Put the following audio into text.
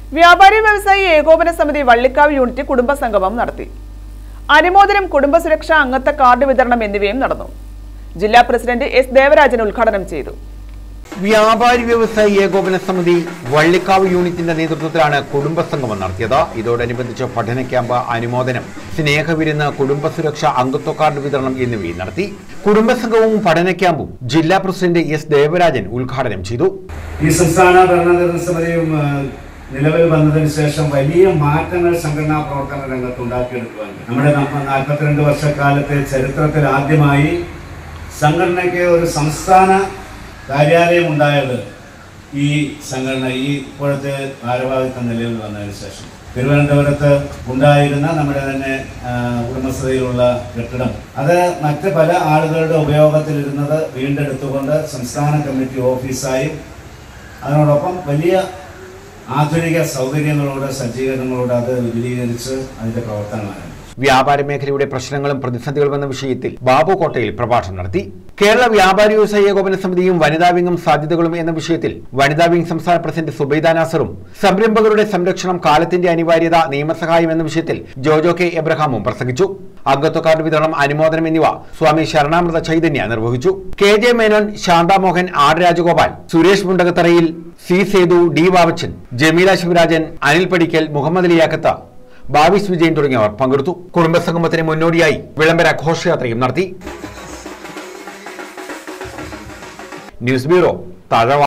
വ്യാപാരി വ്യവസായി ഏകോപന സമിതി വള്ളിക്കാവ് യൂണിറ്റ് കുടുംബസംഗമം നടത്തി അനുമോദനം കുടുംബസുരക്ഷാ അംഗത്വ കാർഡ് വിതരണം എന്നിവയും നടന്നു ജില്ലാ പ്രസിഡന്റ് എസ് ദേവരാജൻ ഉദ്ഘാടനം ചെയ്തു വ്യാപാരി വ്യവസായി ഏകോപന സമിതി വള്ളിക്കാവ് യൂണിറ്റിന്റെ നേതൃത്വത്തിലാണ് കുടുംബസംഗമം നടത്തിയത് ഇതോടനുബന്ധിച്ച് പഠന ക്യാമ്പ് അനുമോദനം സ്നേഹവിരുന്ന് കുടുംബ സുരക്ഷ അംഗത്വ കാർഡ് വിതരണം എന്നിവയും നടത്തി കുടുംബസംഗമവും പഠന ക്യാമ്പും ജില്ലാ പ്രസിഡന്റ് എസ് ദേവരാജൻ ഉദ്ഘാടനം ചെയ്തു ഈ സംസ്ഥാന ഭരണനിർവഹണ സമിതിയും ആ, നിലവിൽ വന്നതിന് ശേഷം വലിയ മാറ്റങ്ങൾ സംഘടനാ പ്രവർത്തന രംഗത്ത് ഉണ്ടാക്കിയെടുക്കുവാൻ നമ്മുടെ നമ്മ- നാൽപ്പത്തിരണ്ട് വർഷക്കാലത്തെ ചരിത്രത്തിൽ ആദ്യമായി സംഘടനയ്ക്ക് ഒരു സംസ്ഥാന കാര്യാലയം ഉണ്ടായത് ഈ സംഘടന ഈ ഇപ്പോഴത്തെ ഭാരവാഹിത്വം നിലവിൽ വന്നതിന് ശേഷം തിരുവനന്തപുരത്ത് ഉണ്ടായിരുന്ന നമ്മുടെ തന്നെ ആ, ഉടമസ്ഥതയിലുള്ള കെട്ടിടം അത് മറ്റ് പല ആളുകളുടെ ഉപയോഗത്തിലിരുന്നത് വീണ്ടെടുത്തുകൊണ്ട് സംസ്ഥാന കമ്മിറ്റി ഓഫീസായും അതിനോടൊപ്പം വലിയ ആധുനിക സൗകര്യങ്ങളോട് സജ്ജീകരണങ്ങളോട് അത് വിപുലീകരിച്ച് അതിന്റെ പ്രവർത്തനം ആരംഭിച്ചു വ്യാപാര മേഖലയുടെ പ്രശ്നങ്ങളും പ്രതിസന്ധികളും എന്ന വിഷയത്തിൽ ബാബു കോട്ടയിൽ പ്രഭാഷണം നടത്തി കേരള വ്യാപാരി വ്യവസായ ഏകോപന സമിതിയും വനിതാ വിംഗും സാധ്യതകളും എന്ന വിഷയത്തിൽ വനിതാ വിംഗ് സംസ്ഥാന പ്രസിഡന്റ് സുബൈദ നാസറും സംരംഭകരുടെ സംരക്ഷണം കാലത്തിന്റെ അനിവാര്യത നിയമസഹായം എന്ന വിഷയത്തിൽ ജോജോ കെ എബ്രഹാമും പ്രസംഗിച്ചു അംഗത്വ കാർഡ് വിതരണം അനുമോദനം എന്നിവ സ്വാമി ശരണാമൃത ചൈതന്യ നിർവഹിച്ചു K J Menon Santhamohan R Rajagopal Suresh Mundakatharayil C Sethu D Vavachan Jameela Sivarajan Anil Padikkal Muhammad അലിയാക്കത്ത ബാവിസ് Vijayan തുടങ്ങിയവർ പങ്കെടുത്തു കുടുംബസംഗമത്തിന് മുന്നോടിയായി വിളംബര ഘോഷയാത്രയും നടത്തി ന്യൂസ് ബ്യൂറോ തഴവ